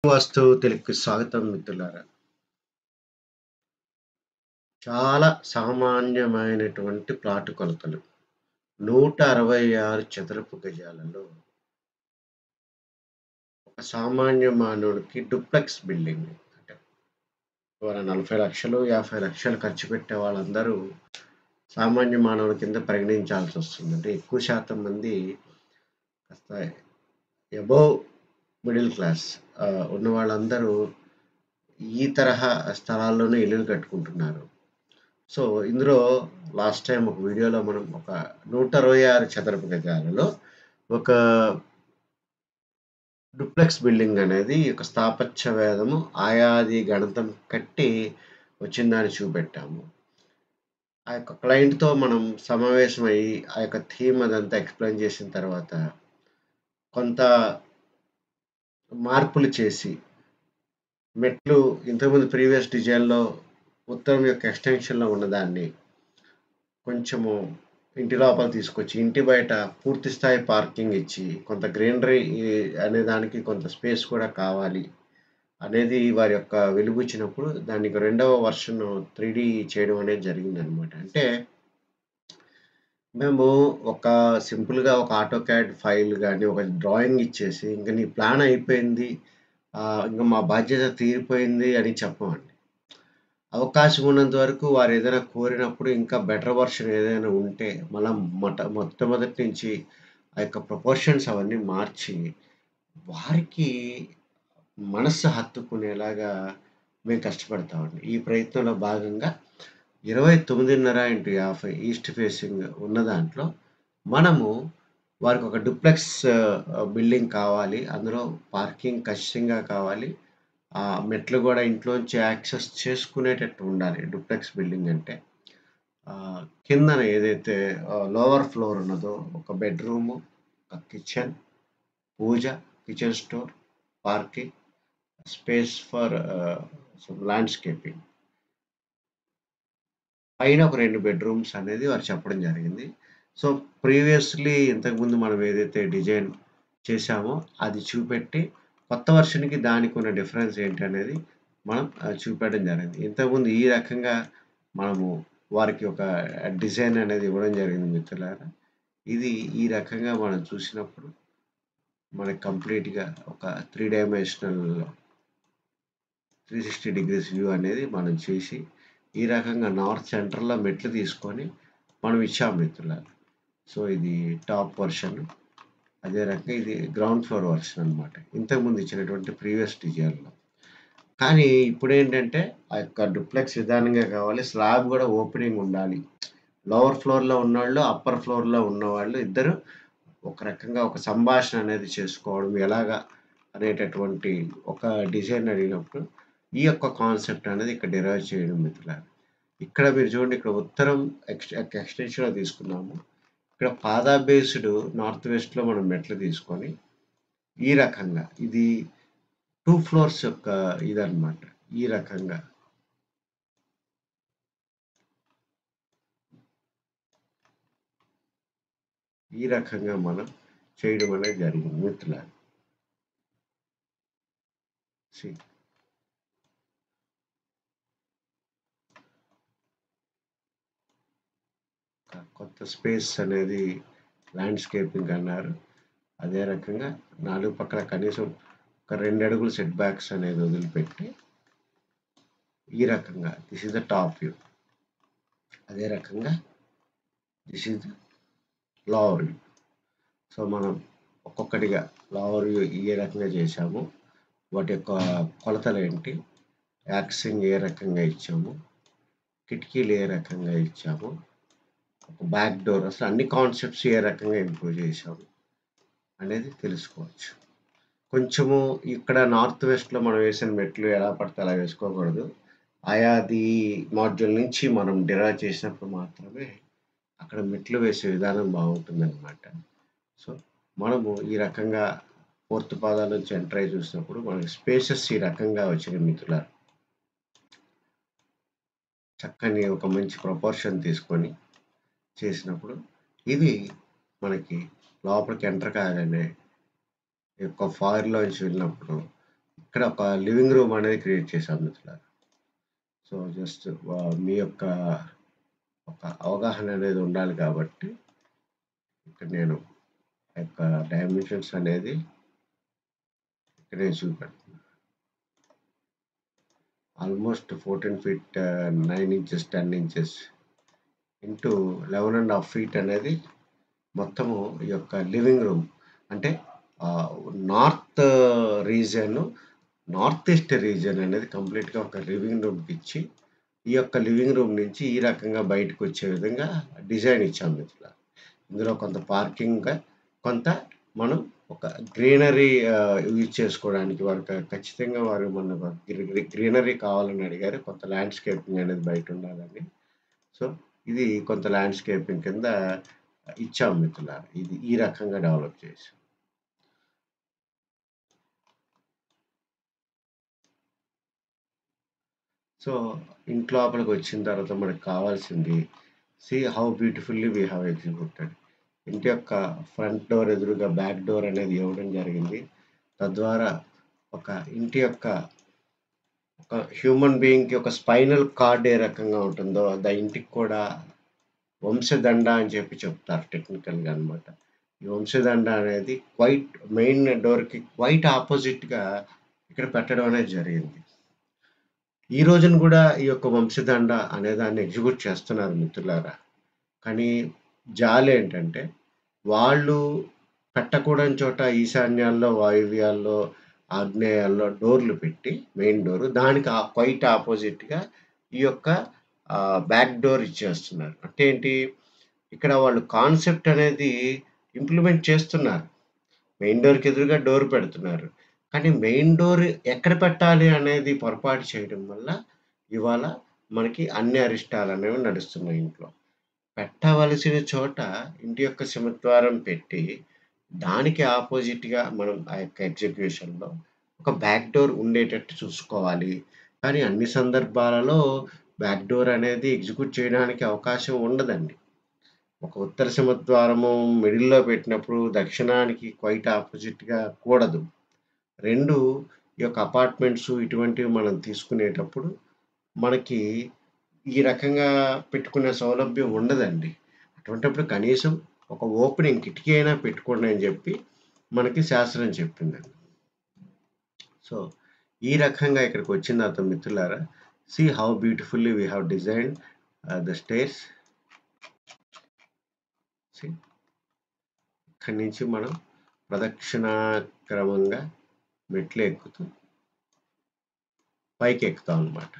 వాస్తు తెలుగుకి స్వాగతం మిత్రులారా. చాలా సామాన్యమైనటువంటి ప్లాట్ కొలతలు. 166 చదరపు గజాలలో ఒక సామాన్య మానవుడికి డూప్లెక్స్ బిల్డింగ్ అంటే ఇవాళ 40,00,000, 50,00,000 ఖర్చు పెట్టే వాళ్ళందరూ సామాన్య మానవుడి కింద పరిగణించాల్సొస్తుంది. అంటే ఎక్కువ శాతం మంది కాస్త అబోవ్ మిడిల్ క్లాస్ ఆహ్, ఉన్న వాళ్ళందరూ ఈ తరహా స్థలాల్లోనే ఇల్లులు కట్టుకుంటున్నారు. సో, ఇందులో లాస్ట్ టైమ్ ఒక వీడియోలో మనం ఒక 166 చదరపు గజాలలో ఒక డూప్లెక్స్ బిల్డింగ్ అనేది ఒక స్థాపత్య వేదము, ఆయాది గణితం కట్టి వచ్చిందాన్ని చూపెట్టాము. ఆ యొక్క క్లయింట్‌తో మనం సమావేశమయ్యి, ఆ యొక్క థీమ్ అదంతా ఎక్స్‌ప్లెయిన్ చేసిన తర్వాత కొంత మార్పులు చేసి, మెట్లు ఇంతకుముందు ప్రీవియస్ డిజైన్‌లో ఉత్తరం యొక్క ఎక్స్‌టెన్షన్‌లో ఉన్నదాన్ని కొంచెము ఇంటి లోపల తీసుకొచ్చి, ఇంటి బయట పూర్తి స్థాయి పార్కింగ్ ఇచ్చి, కొంత గ్రీనరీ అనే దానికి కొంత స్పేస్ కూడా కావాలి అనేది వారి యొక్క వెలుబుచ్చినప్పుడు దానికి రెండవ వర్షన్ 3డీ చేయడం అనేది జరిగిందనమాట. అంటే మేము ఒక సింపుల్‌గా ఒక ఆటోకాడ్ ఫైల్ గాని, ఒక డ్రాయింగ్ ఇచ్చేసి, ఇంక నీ ప్లాన్ అయిపోయింది. ఆహ్, ఇంక మా బాధ్యత తీరిపోయింది అని చెప్పమండి. అవకాశం ఉన్నంత వరకు వారు ఏదైనా కోరినప్పుడు ఇంకా బెటర్ వర్షన్ ఏదైనా ఉంటే మళ్ళా మొట మొట్టమొదటి నుంచి ఆ యొక్క ప్రపోర్షన్స్ అవన్నీ మార్చి, వారికి మనస్సు హత్తుకునేలాగా మేము కష్టపడతామండి. ఈ ప్రయత్నంలో భాగంగా 29.5x50 ఈస్ట్ ఫేసింగ్ ఉన్న దాంట్లో మనము వారికి ఒక డూప్లెక్స్ ఆహ్, బిల్డింగ్ కావాలి. అందులో పార్కింగ్ ఖచ్చితంగా కావాలి. ఆహ్, మెట్లు గూడా ఇంట్లోంచి యాక్సెస్ చేసుకునేటట్టు ఉండాలి డూప్లెక్స్ బిల్డింగ్ అంటే. ఆహ్, కిందన ఏదైతే ఆహ్, లోవర్ ఫ్లోర్ ఉన్నదో ఒక బెడ్‌రూము, ఒక కిచెన్, పూజ, kitchen store, parking, space for ah, some landscaping. పైన ఒక 2 బెడ్‌రూమ్స్ అనేది వారు చెప్పడం జరిగింది. సో, ప్రీవియస్‌లీ ఇంతకుముందు మనం ఏదైతే డిజైన్ చేశామో అది చూపెట్టి, కొత్త వర్షన్‌కి దానికున్న డిఫరెన్స్ ఏంటనేది మనం ఆహ్, చూపెట్టడం జరిగింది. ఇంతకుముందు ఈ రకంగా మనము వారికి ఒక డిజైన్ అనేది ఇవ్వడం జరిగింది మిత్రులారా. ఇది ఈ రకంగా మనం చూసినప్పుడు మనకి కంప్లీట్‌గా ఒక 3 డైమెన్షనల్ 360 డిగ్రీస్ వ్యూ అనేది మనం చేసి, ఈ రకంగా నార్త్ సెంటర్‌లో మెట్లు తీసుకొని మనం ఇచ్చాం మిత్రులారా. సో, ఇది టాప్ వర్షన్. అదే రకంగా ఇది గ్రౌండ్ ఫ్లోర్ వర్షన్ అనమాట. ఇంతకుముందు ఇచ్చినటువంటి ప్రీవియస్ డిజైన్‌లో. కానీ ఇప్పుడేంటంటే ఆ యొక్క డూప్లెక్స్ విధానంగా కావాలి. స్లాబ్ గూడా ఓపెనింగ్ ఉండాలి. లోవర్ ఫ్లోర్‌లో ఉన్నోళ్ళు, అప్పర్ ఫ్లోర్‌లో ఉన్నవాళ్ళు ఇద్దరు ఒక రకంగా ఒక సంభాషణ అనేది చేసుకోవడం ఎలాగా అనేటటువంటి ఒక డిజైన్ అడిగినప్పుడు, ఈ యొక్క కాన్సెప్ట్ అనేది ఇక్కడ డిరైవ్ చేయడం మిత్రులారా. ఇక్కడ మీరు చూడండి ఇక్కడ ఉత్తరం ఎక్స్ ఎక్స్‌టెన్షన్‌లో తీసుకున్నాము. ఇక్కడ పాదా బేస్డ్ నార్త్ వెస్ట్‌లో మనం మెట్లు తీసుకొని, ఈ రకంగా ఇది 2 ఫ్లోర్స్ యొక్క ఇదనమాట. ఈ రకంగా. ఈ రకంగా మనం చేయడం అనేది జరిగింది మిత్రులారా. సీ. ఒక కొత్త స్పేస్ అనేది ల్యాండ్‌స్కేపింగ్ అన్నారు. అదే రకంగా నాలుగు పక్కల కనీసం ఒక 2 అడుగులు సెట్ బ్యాక్స్ అనేది వదిలిపెట్టి, ఈ రకంగా this is the top view. అదే రకంగా this is the lower view. So, మనం ఒక్కొక్కటిగా లోవర్ వ్యూ ఏ రకంగా చేశాము, వాటి యొక్క కొలతలేంటి, యాక్సింగ్ ఏ రకంగా ఇచ్చాము, కిటికీలు ఏ రకంగా ఇచ్చాము, ఒక బ్యాక్ డోర్ అసలు అన్ని కాన్సెప్ట్స్ ఏ రకంగా ఇంప్రూవ్ చేశాము అనేది తెలుసుకోవచ్చు. కొంచెము ఇక్కడ నార్త్ వెస్ట్‌లో మనం వేసిన మెట్లు ఎలా పడితే అలా వేసుకోకూడదు. ఆయాది మాడ్యూల్ నుంచి మనం డిరైవ్ చేసినప్పుడు మాత్రమే అక్కడ మెట్లు వేసే విధానం బాగుంటుందనమాట. సో, మనము ఈ రకంగా ఫోర్త్ పాదాల నుంచి ఎంటర్ అయ్యి చూసినప్పుడు మనకి స్పేసెస్ ఈ రకంగా వచ్చినాయి మిత్రులారా. చక్కని ఒక మంచి ప్రపోర్షన్ తీసుకొని చేసినప్పుడు, ఇది మనకి లోపలికి ఎంటర్ కాగానే ఈ యొక్క ఫార్‌లోంచి వెళ్ళినప్పుడు ఇక్కడ ఒక లివింగ్ రూమ్ అనేది క్రియేట్ చేశాం మిత్రులారా సో జస్ట్ మీ యొక్క ఒక అవగాహన అనేది ఉండాలి కాబట్టి ఇక్కడ నేను ఆ యొక్క డైమెన్షన్స్ అనేది ఇక్కడ నేను చూపెడుతున్నాను almost fourteen feet nine inches ten inches into eleven and half feet అనేది మొత్తము ఈ యొక్క లివింగ్ రూమ్ అంటే north region north east region అనేది కంప్లీట్గా ఒక లివింగ్ రూమ్కి ఇచ్చి ఈ యొక్క లివింగ్ రూమ్ నుంచి ఈ రకంగా బయటకు వచ్చే విధంగా డిజైన్ ఇచ్చాం మిత్రుల ఇందులో కొంత పార్కింగ్ కొంత మనం ఒక గ్రీనరీ యూజ్ చేసుకోవడానికి వారు ఖచ్చితంగా వారు మన గ్రీనరీ కావాలని అడిగారు కొంత ల్యాండ్స్కేపింగ్ అనేది బయట ఉండాలని సో ఇది కొంత ల్యాండ్స్కేపింగ్ కింద ఇచ్చాం మిత్రుల ఇది ఈ రకంగా డెవలప్ చేసాం సో ఇంటి లోపలికి వచ్చిన తర్వాత మనకు కావాల్సింది see how beautifully we have executed ఇంటి యొక్క ఫ్రంట్ డోర్ ఎదురుగా బ్యాక్ డోర్ అనేది ఇవ్వడం జరిగింది తద్వారా ఒక ఇంటి యొక్క ఒక హ్యూమన్ బీయింగ్కి ఒక స్పైనల్ కార్డ్ ఏ రకంగా ఉంటుందో ద ఇంటికి కూడా వంశదండ అని చెప్పి చెప్తారు టెక్నికల్గా అనమాట ఈ వంశదండ అనేది క్వైట్ మెయిన్ డోర్కి క్వైట్ ఆపోజిట్గా ఇక్కడ పెట్టడం అనేది జరిగింది ఈ రోజున కూడా ఈ యొక్క వంశదండ అనే దాన్ని ఎగ్జిక్యూట్ చేస్తున్నారు మిత్రులారా కానీ జాలి ఏంటంటే వాళ్ళు పెట్టకూడని చోట ఈశాన్యాల్లో వాయువ్యాల్లో ఆగ్నేయాల్లో డోర్లు పెట్టి మెయిన్ డోర్ దానికి క్వైట్ ఆపోజిట్గా ఈ యొక్క బ్యాక్ డోర్ ఇచ్చేస్తున్నారు అంటే ఏంటి ఇక్కడ వాళ్ళు కాన్సెప్ట్ అనేది ఇంప్లిమెంట్ చేస్తున్నారు మెయిన్ డోర్కి ఎదురుగా డోర్ పెడుతున్నారు కానీ మెయిన్ డోర్ ఎక్కడ పెట్టాలి అనేది పొరపాటు చేయడం వల్ల ఇవాళ మనకి అన్ని అరిష్టాలు అనేవి నడుస్తున్నాయి ఇంట్లో పెట్టవలసిన చోట ఇంటి యొక్క సింహద్వారం పెట్టి దానికి ఆపోజిట్గా మనం ఆ యొక్క ఎగ్జిక్యూషన్లో ఒక బ్యాక్ డోర్ ఉండేటట్టు చూసుకోవాలి కానీ అన్ని సందర్భాలలో బ్యాక్ డోర్ అనేది ఎగ్జిక్యూట్ చేయడానికి అవకాశం ఉండదండి ఒక ఉత్తర సింహద్వారము మిడిల్లో పెట్టినప్పుడు దక్షిణానికి క్వైట్ ఆపోజిట్గా కూడదు రెండు ఈ యొక్క అపార్ట్మెంట్స్ ఇటువంటివి మనం తీసుకునేటప్పుడు మనకి ఈ రకంగా పెట్టుకునే సౌలభ్యం ఉండదండి అటువంటిప్పుడు కనీసం ఒక ఓపెనింగ్ కిటికీ అయినా పెట్టుకోండి అని చెప్పి మనకి శాస్త్రం చెప్పిందండి సో ఈ రకంగా ఇక్కడికి వచ్చిన తర్వాత మిత్రులారా see how beautifully we have design the stairs ఇక్కడి నుంచి మనం ప్రదక్షిణా క్రమంగా మెట్లు ఎక్కుతూ పైకి ఎక్కుతాం అనమాట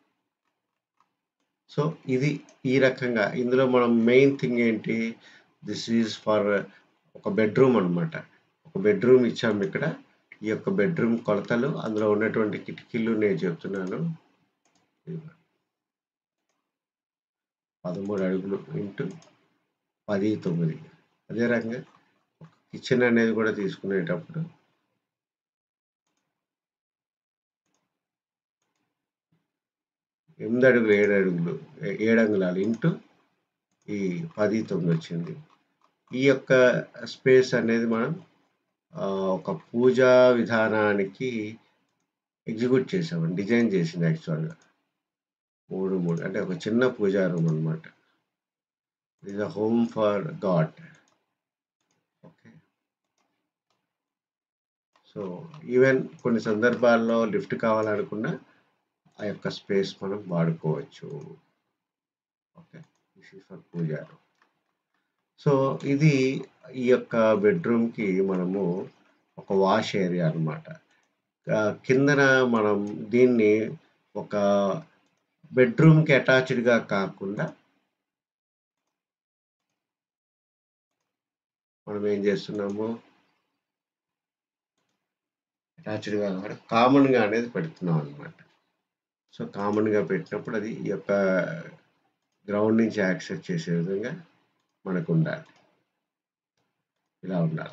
సో ఇది ఈ రకంగా ఇందులో మనం మెయిన్ థింగ్ ఏంటి దిస్ ఈజ్ ఫర్ ఒక బెడ్రూమ్ అనమాట ఒక బెడ్రూమ్ ఇచ్చాము ఇక్కడ ఈ యొక్క బెడ్రూమ్ కొలతలు అందులో ఉన్నటువంటి కిటికీలు నేను చెప్తున్నాను పదమూడు అడుగులు ఇంటూ పది తొమ్మిది అదే రకంగా కిచెన్ అనేది కూడా తీసుకునేటప్పుడు ఎనిమిది అడుగులు ఏడు అడుగులు ఏడు అంగుళాలు ఇంటూ ఈ పది తొమ్మిది వచ్చింది ఈ యొక్క స్పేస్ అనేది మనం ఒక పూజా విధానానికి ఎగ్జిక్యూట్ చేసాము డిజైన్ చేసింది యాక్చువల్గా మూడు మూడు అంటే ఒక చిన్న పూజా రూమ్ అనమాట is a home for God okay so even కొన్ని సందర్భాల్లో లిఫ్ట్ కావాలనుకున్నా ఆ యొక్క స్పేస్ మనం వాడుకోవచ్చు okay this is for puja so ఇది ఈ యొక్క బెడ్రూమ్కి మనము ఒక వాష్ ఏరియా అనమాట కిందన మనం దీన్ని ఒక బెడ్రూమ్కి అటాచ్డ్గా కాకుండా మనం ఏం చేస్తున్నాము అటాచ్డ్గా కాకుండా కామన్గా అనేది పెడుతున్నాం అనమాట సో కామన్గా పెట్టినప్పుడు అది ఈ యొక్క గ్రౌండ్ నుంచి యాక్సెస్ చేసే విధంగా మనకు ఉండాలి ఇలా ఉండాలి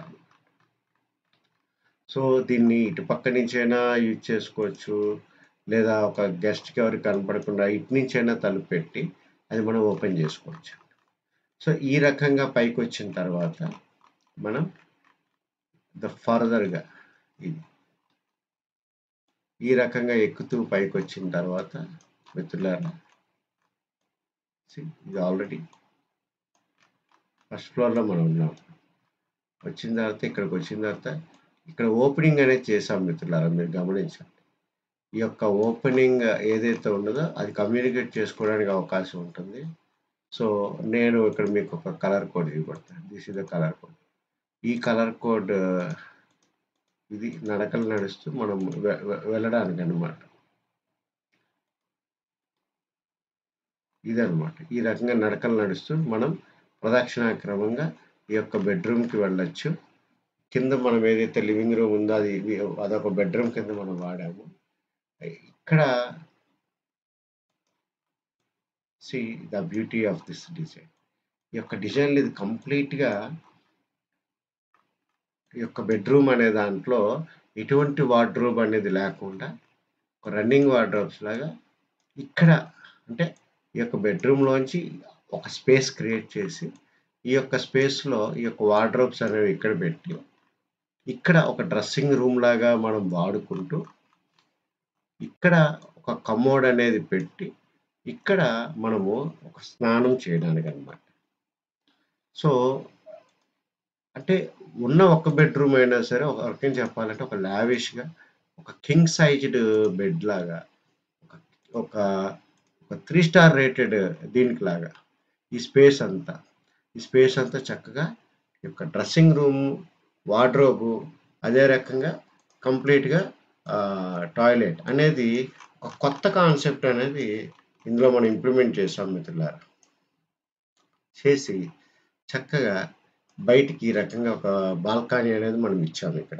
సో దీన్ని ఇటు పక్క నుంచైనా యూజ్ చేసుకోవచ్చు లేదా ఒక గెస్ట్కి ఎవరికి కనపడకుండా ఇటు నుంచైనా తలుపు పెట్టి అది మనం ఓపెన్ చేసుకోవచ్చు సో ఈ రకంగా పైకి వచ్చిన తర్వాత మనం ద ఫర్దర్గా ఇది ఈ రకంగా ఎక్కుతూ పైకొచ్చిన తర్వాత మిత్రులారా see, ఇది ఆల్రెడీ ఫస్ట్ ఫ్లోర్‌లో మనం ఉన్నాం. వచ్చిన తర్వాత ఇక్కడికి వచ్చిన తర్వాత ఇక్కడ ఓపెనింగ్ అనేది చేసాం మిత్రులారా మీరు గమనించండి. ఈ యొక్క ఓపెనింగ్ ఏదైతే ఉన్నదో అది కమ్యూనికేట్ చేసుకోవడానికి అవకాశం ఉంటుంది. సో, నేను ఇక్కడ మీకు ఒక కలర్ కోడ్ చూపెడతాను. This is the colour code. ఈ కలర్ కోడ్ ఇది నడకలు నడుస్తూ మనం వె వె వెళ్ళడానికనమాట. ఇదనమాట. ఈ రకంగా నడకలు నడుస్తూ మనం ప్రదక్షిణా క్రమంగా ఈ యొక్క బెడ్‌రూమ్‌కి వెళ్ళొచ్చు. కింద మనం ఏదైతే లివింగ్ రూమ్ ఉందో అది వి అదొక బెడ్‌రూమ్ కింద మనం వాడాము. ఇక్కడ see the beauty of this design. ఈ యొక్క డిజైన్‌లో ఇది కంప్లీట్‌గా ఈ యొక్క బెడ్‌రూమ్ అనే దాంట్లో ఎటువంటి వార్డ్‌రోబ్ అనేది లేకుండా ఒక రన్నింగ్ వార్డ్‌రోబ్స్ లాగా ఇక్కడ అంటే ఈ యొక్క బెడ్‌రూమ్‌లోంచి ఒక స్పేస్ క్రియేట్ చేసి ఈ యొక్క స్పేస్‌లో ఈ యొక్క వార్డ్‌రోబ్స్ అనేవి ఇక్కడ పెట్టి ఇక్కడ ఒక డ్రెస్సింగ్ రూమ్ లాగా మనం వాడుకుంటూ ఇక్కడ ఒక కమోడ్ అనేది పెట్టి ఇక్కడ మనము ఒక స్నానం చేయడానికనమాట. సో, అంటే ఉన్న ఒక బెడ్‌రూమ్ అయినా సరే ఒక రకంగా చెప్పాలంటే ఒక లావిష్‌గా ఒక కింగ్ సైజ్డ్ బెడ్ లాగా ఒక ఒక ఒక 3 స్టార్ రేటెడ్ దీనికిలాగా ఈ స్పేస్ అంతా. ఈ స్పేస్ అంతా చక్కగా ఈ యొక్క డ్రెస్సింగ్ రూమ్, వార్డ్‌రోబు అదే రకంగా కంప్లీట్‌గా ఆహ్, టాయిలెట్ అనేది ఒక కొత్త కాన్సెప్ట్ అనేది ఇందులో మనం ఇంప్లిమెంట్ చేసాం మిత్రులారా. చేసి చక్కగా బయటికి ఈ రకంగా ఒక బాల్కనీ అనేది మనం ఇచ్చాము ఇక్కడ.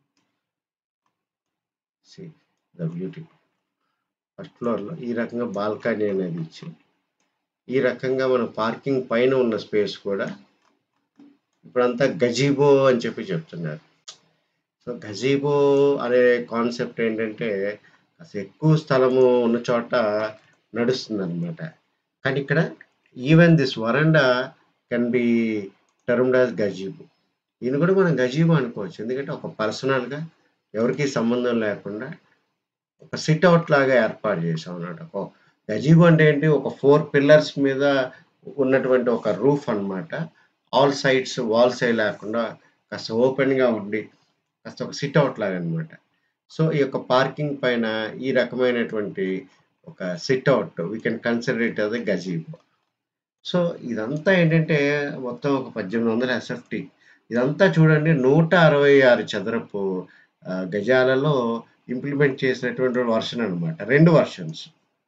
See the beauty. ఫస్ట్ ఫ్లోర్‌లో ఈ రకంగా బాల్కనీ అనేది ఇచ్చి, ఈ రకంగా మనం పార్కింగ్ పైన ఉన్న స్పేస్ కూడా ఇప్పుడంతా గజీబో అని చెప్పి చెప్తున్నారు. సో, గజీబో అనే కాన్సెప్ట్ ఏంటంటే అసలు ఎక్కువ స్థలము ఉన్న చోట నడుస్తుందనమాట. కానీ ఇక్కడ even this veranda can be termed as gazebo. దీన్ని కూడా మనం గజీబో అనుకోవచ్చు. ఎందుకంటే ఒక పర్సనల్‌గా ఎవరికీ సంబంధం లేకుండా ఒక సిట్ ఔట్ లాగా ఏర్పాటు చేసాం అన్నమాట. ఒక గజీబో అంటే ఏంటి ఒక 4 పిల్లర్స్ మీద ఉన్నటువంటి ఒక రూఫ్ అన్నమాట. ఆల్ సైడ్స్ వాల్స్ అయి లేకుండా కాస్త ఓపెన్‌గా ఉండి కాస్త ఒక సిట్ ఔట్ లాగా అన్నమాట. సో, ఈ యొక్క పార్కింగ్ పైన ఈ రకమైనటువంటి ఒక sit out we can consider it as a gazebo. So, ఇదంతా ఏంటంటే మొత్తం ఒక 1800 ఎస్ఎఫ్‌టి. ఇదంతా చూడండి 166 చదరపు ఆహ్, గజాలలో ఇంప్లిమెంట్ చేసినటువంటి వర్షన్ అన్నమాట. 2 వర్షన్స్.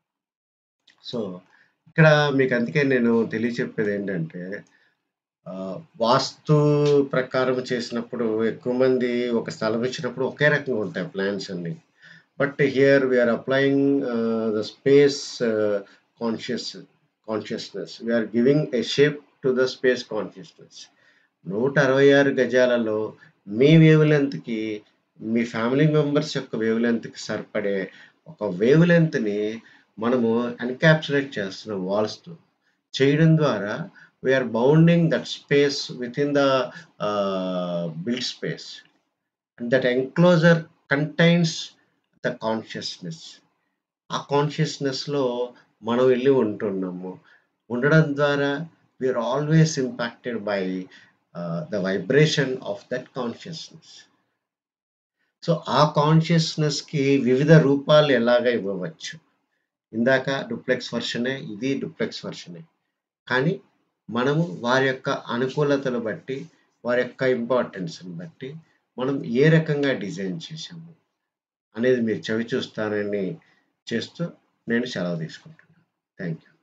సో, ఇక్కడ మీకు అందుకే నేను తెలియచెప్పేదేంటంటే ఆహ్, వాస్తు ప్రకారం చేసినప్పుడు ఎక్కువ మంది ఒక స్థలం ఇచ్చినప్పుడు ఒకే రకంగా ఉంటాయి ప్లాన్స్ అన్నీ. But here we are applying ah, the space conscious consciousness. We are giving a shape to the space consciousness. 166 గజాలలో మీ వేవ్ లెంగ్త్‌కి మీ ఫ్యామిలీ మెంబర్స్ యొక్క వేవ్ లెంగ్త్‌కి సరిపడే ఒక వేవ్ లెంగ్త్‌ని మనము ఎన్‌క్యాప్సులేట్ చేస్తున్నాం వాల్స్‌తో. చేయడం ద్వారా we are bounding that space within the ah, built space. That enclosure contains the consciousness. ఆ కాన్షియస్‌నెస్‌లో మనం వెళ్లి ఉంటున్నాము. ఉండడం ద్వారా we are always impacted by ah, the vibration of that consciousness. So, ఆ కాన్షియస్‌నెస్‌కి వివిధ రూపాలు ఎలాగా ఇవ్వవచ్చు. ఇందాక డూప్లెక్స్ వర్షనే, ఇది డూప్లెక్స్ వర్షనే. కానీ మనము వారి యొక్క అనుకూలతను బట్టి, వారి యొక్క ఇంపార్టెన్స్‌ని బట్టి మనం ఏ రకంగా డిజైన్ చేశాము అనేది మీరు చవి చూస్తారని చేస్తూ నేను సెలవు తీసుకుంటున్నాను. Thank you.